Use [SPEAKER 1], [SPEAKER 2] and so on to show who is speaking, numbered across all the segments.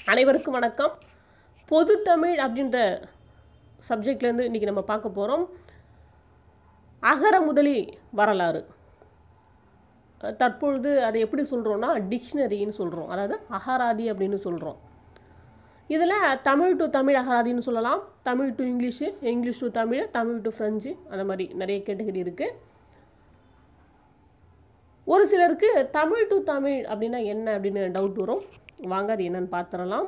[SPEAKER 1] அனைவருக்கும் வணக்கம் பொதுத்தமிழ் அப்படின்ற சப்ஜெக்ட்லேருந்து இன்றைக்கி நம்ம பார்க்க போகிறோம் அகர முதலி வரலாறு தற்பொழுது அதை எப்படி சொல்கிறோன்னா டிக்ஷனரின்னு சொல்கிறோம் அதாவது அகராதி அப்படின்னு சொல்கிறோம் இதில் தமிழ் டு தமிழ் அகராதின்னு சொல்லலாம் Tamil to English English to Tamil Tamil to French அந்த மாதிரி நிறைய கேட்டகரி இருக்குது ஒரு சிலருக்கு தமிழ் டு தமிழ் அப்படின்னா என்ன அப்படின்னு டவுட் வரும் வாங்க அது என்னன்னு பார்த்துடலாம்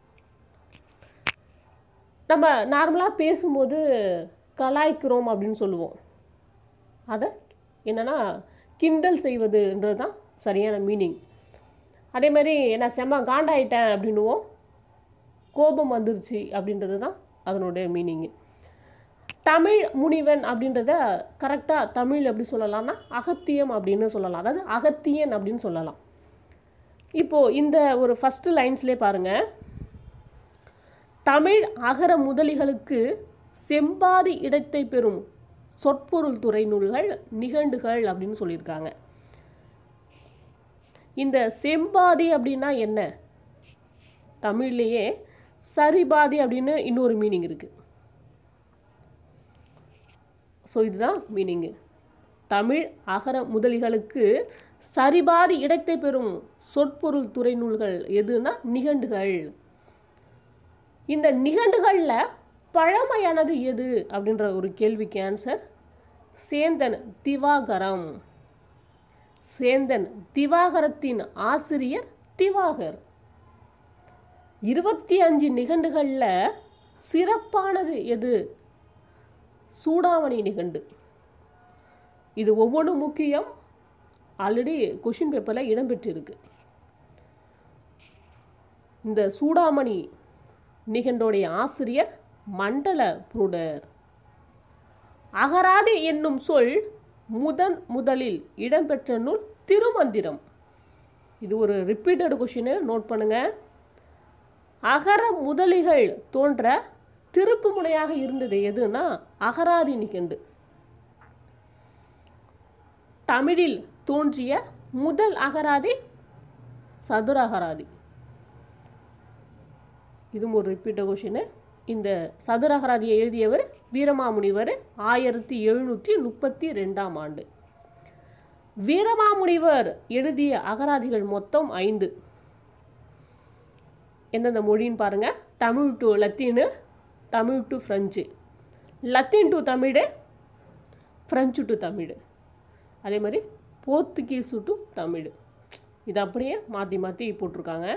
[SPEAKER 1] நம்ம நார்மலாக பேசும்போது கலாய்க்கிறோம் அப்படின்னு சொல்லுவோம் அதை என்னென்னா கிண்டல் செய்வதுன்றது தான் சரியான மீனிங் அதே மாதிரி நான் செம்ம காண்டாயிட்டேன் அப்படின்னுவோம் கோபம் வந்துருச்சு அப்படின்றது தான் அதனுடைய மீனிங்கு தமிழ் முனிவன் அப்படின்றத கரெக்டாக தமிழ் எப்படி சொல்லலாம்னா அகத்தியம் அப்படின்னு சொல்லலாம் அதாவது அகத்தியன் அப்படின்னு சொல்லலாம் இப்போது இந்த ஒரு ஃபஸ்ட்டு லைன்ஸ்லேயே பாருங்கள் தமிழ் அகர முதலிகளுக்கு செம்பாதி இடத்தை பெறும் சொற்பொருள் துறை நூல்கள் நிகண்டுகள் அப்படின்னு சொல்லியிருக்காங்க இந்த செம்பாதி அப்படின்னா என்ன தமிழ்லேயே சரிபாதி அப்படின்னு இன்னொரு மீனிங் இருக்குது ஸோ இதுதான் மீனிங்கு தமிழ் அகர முதலிகளுக்கு சரிபாதி இடத்தை பெறும் சொற்பொருள் துறை நூல்கள் எதுனா நிகண்டுகள் இந்த நிகண்டுகளில் பழமையானது எது அப்படின்ற ஒரு கேள்விக்கு ஆன்சர் சேந்தன் திவாகரம் சேந்தன் திவாகரத்தின் ஆசிரியர் திவாகர் இருபத்தி அஞ்சு நிகண்டுகளில் சிறப்பானது எது சூடாமணி நிகண்டு இது ஒவ்வொன்றும் முக்கியம் ஆல்ரெடி கொஷின் பேப்பரில் இடம்பெற்றிருக்கு இந்த சூடாமணி நிகண்டோடைய ஆசிரியர் மண்டல புருடர் அகராதி என்னும் சொல் முதன் முதலில் இடம்பெற்ற நூல் திருமந்திரம் இது ஒரு ரிப்பீட்டட் கொஷினு நோட் பண்ணுங்கள் அகர முதலிகள் தோன்ற திருப்பு முனையாக இருந்தது எதுனா அகராதி நிகண்டு தமிழில் தோன்றிய முதல் அகராதி சதுர அகராதி இதுவும் ஒரு ரிப்பீட்ட கொஷினு இந்த சதுர அகராதியை எழுதியவர் வீரமாமுனிவர் ஆயிரத்தி எழுநூற்றி முப்பத்தி ரெண்டாம் ஆண்டு வீரமாமுனிவர் எழுதிய அகராதிகள் மொத்தம் ஐந்து எந்தெந்த மொழின்னு பாருங்கள் Tamil to Latin Tamil to French Latin to Tamil French to Tamil அதே மாதிரி போர்த்துகீஸு டு தமிழ் இது அப்படியே மாற்றி மாற்றி போட்டிருக்காங்க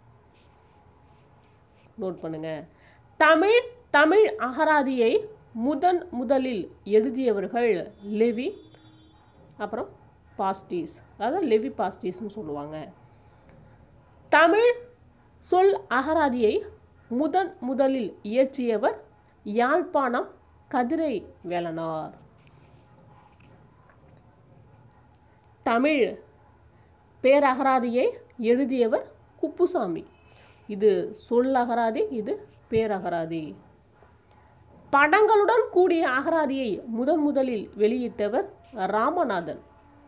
[SPEAKER 1] நோட் பண்ணுங்க தமிழ் தமிழ் அகராதியை முதன் முதலில் எழுதியவர்கள் லெவி அப்புறம் பாஸ்டீஸ் அதாவது லெவி பாஸ்டீஸ்னு சொல்லுவாங்க தமிழ் சொல் அகராதியை முதன் முதலில் இயற்றியவர் யாழ்ப்பாணம் கதிரை வேலனார் தமிழ் பேரகராதியை எழுதியவர் குப்புசாமி இது சொல் அகராதி இது பேரகராதி படங்களுடன் கூடிய அகராதியை முதன் முதலில் வெளியிட்டவர் ராமநாதன்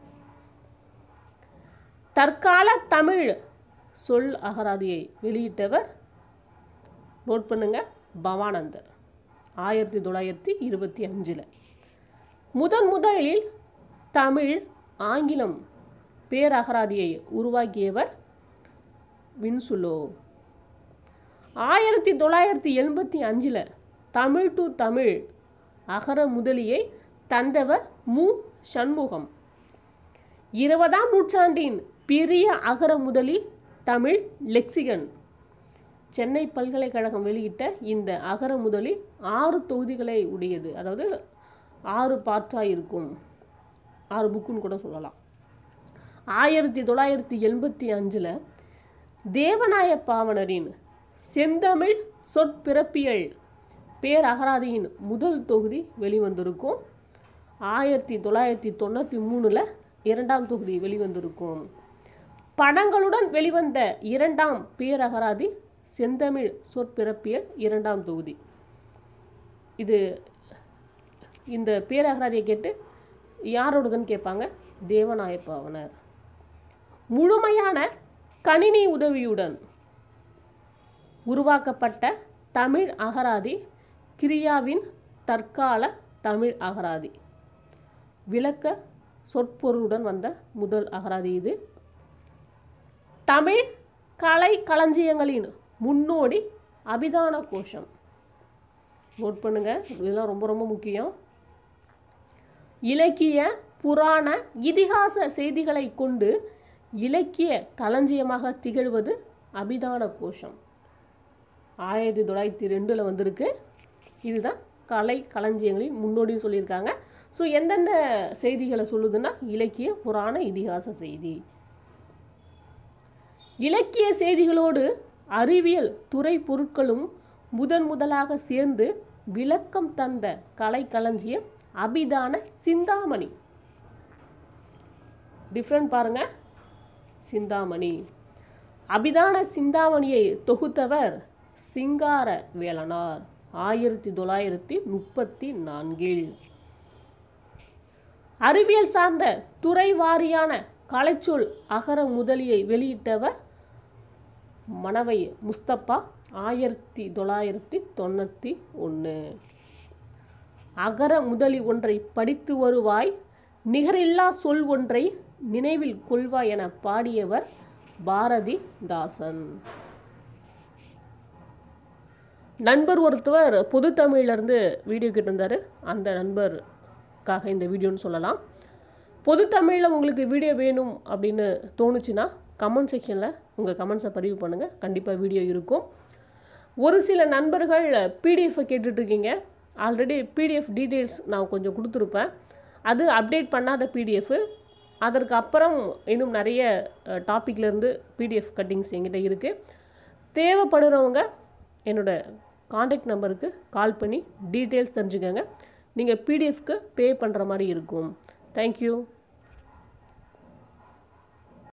[SPEAKER 1] தற்கால தமிழ் சொல் அகராதியை வெளியிட்டவர் நோட் பண்ணுங்க பவானந்தர் ஆயிரத்தி தொள்ளாயிரத்தி இருபத்தி அஞ்சில் முதன் முதலில் தமிழ் ஆங்கிலம் பேரகராதியை உருவாக்கியவர் வின்சுலோ ஆயிரத்தி தொள்ளாயிரத்தி எண்பத்தி அஞ்சில் தமிழ் டு தமிழ் அகர முதலியை தந்தவர் மு சண்முகம் இருபதாம் நூற்றாண்டின் பெரிய அகர முதலி தமிழ் லெக்சிகன் சென்னை பல்கலைக்கழகம் வெளியிட்ட இந்த அகர முதலி ஆறு தொகுதிகளை உடையது அதாவது ஆறு பாற்றாக இருக்கும் ஆறு புக்குன்னு கூட சொல்லலாம் ஆயிரத்தி தொள்ளாயிரத்தி எண்பத்தி அஞ்சில் தேவநாய பாவனரின் செந்தமிழ் சொற்பிறப்பியல் பேரகராதியின் முதல் தொகுதி வெளிவந்திருக்கும் ஆயிரத்தி தொள்ளாயிரத்தி தொண்ணூற்றி மூணில் இரண்டாம் தொகுதி வெளிவந்திருக்கும் படங்களுடன் வெளிவந்த இரண்டாம் பேரகராதி செந்தமிழ் சொற்பிறப்பியல் இரண்டாம் தொகுதி இது இந்த பேரகராதியை கேட்டு யாரோடதுன்னு கேட்பாங்க தேவநாயப்பாவனர் முழுமையான கணினி உதவியுடன் உருவாக்கப்பட்ட தமிழ் அகராதி கிரியாவின் தற்கால தமிழ் அகராதி விளக்க சொற்பொருளுடன் வந்த முதல் அகராதி இது தமிழ் கலை களஞ்சியங்களின் முன்னோடி அபிதான கோஷம் நோட் பண்ணுங்க இதெல்லாம் ரொம்ப ரொம்ப முக்கியம் இலக்கிய புராண இதிகாச செய்திகளை கொண்டு இலக்கிய களஞ்சியமாக திகழ்வது அபிதான கோஷம் ஆயிரத்தி தொள்ளாயிரத்தி ரெண்டில் வந்திருக்கு இதுதான் கலை களஞ்சியங்களின் முன்னோடின்னு சொல்லியிருக்காங்க ஸோ எந்தெந்த செய்திகளை சொல்லுதுன்னா இலக்கிய புராண இதிகாச செய்தி இலக்கிய செய்திகளோடு அறிவியல் துறை பொருட்களும் முதன் முதலாக சேர்ந்து விளக்கம் தந்த கலைக்களஞ்சியம் அபிதான சிந்தாமணி டிஃப்ரெண்ட் பாருங்க சிந்தாமணி அபிதான சிந்தாமணியை தொகுத்தவர் சிங்கார வேலனார் ஆயிரத்தி தொள்ளாயிரத்தி முப்பத்தி நான்கில் அறிவியல் சார்ந்த துறை வாரியான கலைச்சொல் அகர முதலியை வெளியிட்டவர் மணவை முஸ்தபா ஆயிரத்தி தொள்ளாயிரத்தி தொண்ணூற்றி ஒன்று அகர முதலி ஒன்றை படித்து வருவாய் நிகரில்லா சொல் ஒன்றை நினைவில் கொள்வாய் என பாடியவர் பாரதிதாசன் நண்பர் ஒருத்தவர் பொது தமிழ்லேருந்து வீடியோ கேட்டிருந்தார் அந்த நண்பருக்காக இந்த வீடியோன்னு சொல்லலாம் பொது தமிழில் உங்களுக்கு வீடியோ வேணும் அப்படின்னு தோணுச்சுன்னா கமெண்ட் செக்ஷனில் உங்கள் கமெண்ட்ஸை பதிவு பண்ணுங்கள் கண்டிப்பாக வீடியோ இருக்கும் ஒரு சில நண்பர்கள் பிடிஎஃப்பை கேட்டுட்ருக்கீங்க ஆல்ரெடி பிடிஎஃப் டீட்டெயில்ஸ் நான் கொஞ்சம் கொடுத்துருப்பேன் அது அப்டேட் பண்ணாத பிடிஎஃப் அதற்கு அப்புறம் இன்னும் நிறைய டாப்பிக்லேருந்து பிடிஎஃப் கட்டிங்ஸ் எங்கிட்ட இருக்குது தேவைப்படுறவங்க என்னோட காண்டாக்ட் நம்பருக்கு கால் பண்ணி டீட்டெயில்ஸ் தெரிஞ்சுக்கோங்க நீங்கள் பிடிஎஃப்க்கு பே பண்ணுற மாதிரி இருக்கும் தேங்க்யூ